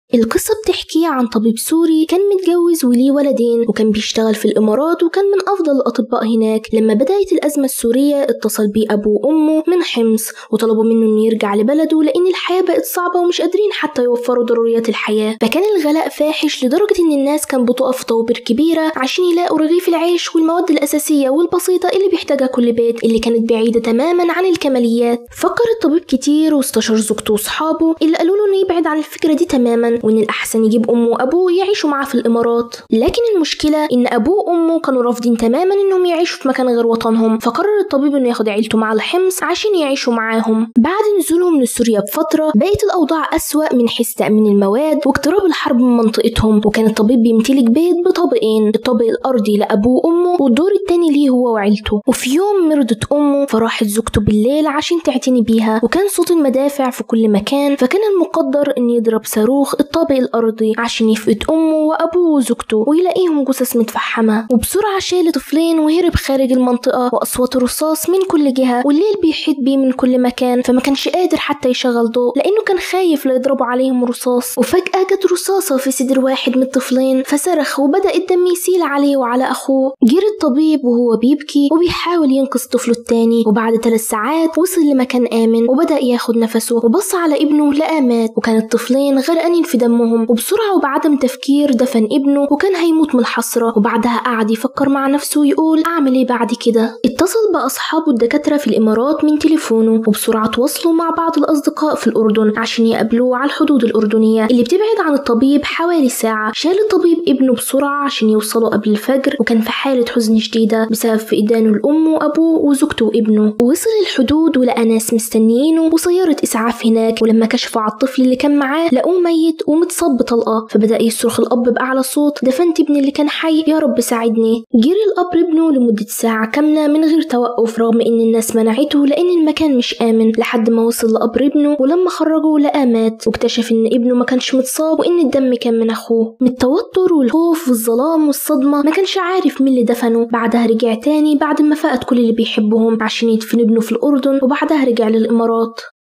القصة بتحكي عن طبيب سوري كان متجوز وليه ولدين وكان بيشتغل في الإمارات وكان من أفضل الأطباء هناك لما بدأت الأزمة السورية اتصل بيه أبوه وأمه من حمص وطلبوا منه إنه يرجع لبلده لأن الحياة بقت صعبة ومش قادرين حتى يوفروا ضروريات الحياة فكان الغلاء فاحش لدرجة إن الناس كان بتقف طوابير كبيرة عشان يلاقوا رغيف العيش والمواد الأساسية والبسيطة اللي بيحتاجها كل بيت اللي كانت بعيدة تماما عن الكماليات فكر الطبيب كتير واستشار زوجته وصحابه اللي قالوا له إنه يبعد عن الفكرة دي تماما وإن الأحسن يجيب أمه وأبوه يعيشوا معاه في الإمارات لكن المشكلة إن أبوه وأمه كانوا رافضين تماما إنهم يعيشوا في مكان غير وطنهم فقرر الطبيب إنه ياخد عيلته مع الحمص عشان يعيشوا معاهم بعد نزولهم من سوريا بفترة بقت الأوضاع أسوأ من حيث تأمين المواد واقتراب الحرب من منطقتهم وكان الطبيب بيمتلك بيت بطابقين الطابق الأرضي لأبوه وأمه والدور التاني ليه هو وعيلته وفي يوم مرضت أمه فراحت زوجته بالليل عشان تعتني بيها وكان صوت المدافع في كل مكان فكان المقدر إن يضرب صاروخ الطابق الأرضي عشان يفقد أمه وأبوه وزوجته ويلاقيهم جثث متفحمة وبسرعة شال طفلين وهرب خارج المنطقة وأصوات الرصاص من كل جهة والليل بيحيط بيه من كل مكان فما كانش قادر حتى يشغل ضوء لأنه كان خايف لا يضربوا عليهم رصاص وفجأة جت رصاصة في صدر واحد من الطفلين فصرخ وبدأ الدم يسيل عليه وعلى أخوه جري الطبيب وهو بيبكي وبيحاول ينقذ طفله التاني وبعد ثلاث ساعات وصل لمكان آمن وبدأ ياخد نفسه وبص على ابنه لقاه مات وكان الطفلين غرقانين في دمهم وبسرعة وبعدم تفكير دفن ابنه وكان هيموت من الحسرة وبعدها قعد يفكر مع نفسه ويقول أعمل إيه بعد كده اتصل بأصحابه الدكاترة في الإمارات من تليفونه وبسرعة تواصلوا مع بعض الأصدقاء في الأردن عشان يقابلوه على الحدود الأردنية اللي بتبعد عن الطبيب حوالي ساعة شال الطبيب ابنه بسرعة عشان يوصلوا قبل الفجر وكان في حالة حزن شديدة بسبب فقدانه لأمه وأبوه وزوجته وابنه ووصل الحدود ولقى ناس مستنيينه وسيارة إسعاف هناك ولما كشفوا على الطفل اللي كان معاه لقوه ميت ومتصاب بطلقة فبدأ يصرخ الأب بأعلى صوت دفنت ابني اللي كان حي يا رب ساعدني جري الأب ابنه لمدة ساعة كاملة من غير توقف رغم إن الناس منعته لأن المكان مش آمن لحد ما وصل لقبر ابنه ولما خرجه لقاه مات واكتشف إن ابنه ما كانش متصاب وإن الدم كان من أخوه من التوتر والخوف والظلام والصدمة ما كانش عارف مين اللي دفنه بعدها رجع تاني بعد ما فقد كل اللي بيحبهم عشان يدفن ابنه في الأردن وبعدها رجع للإمارات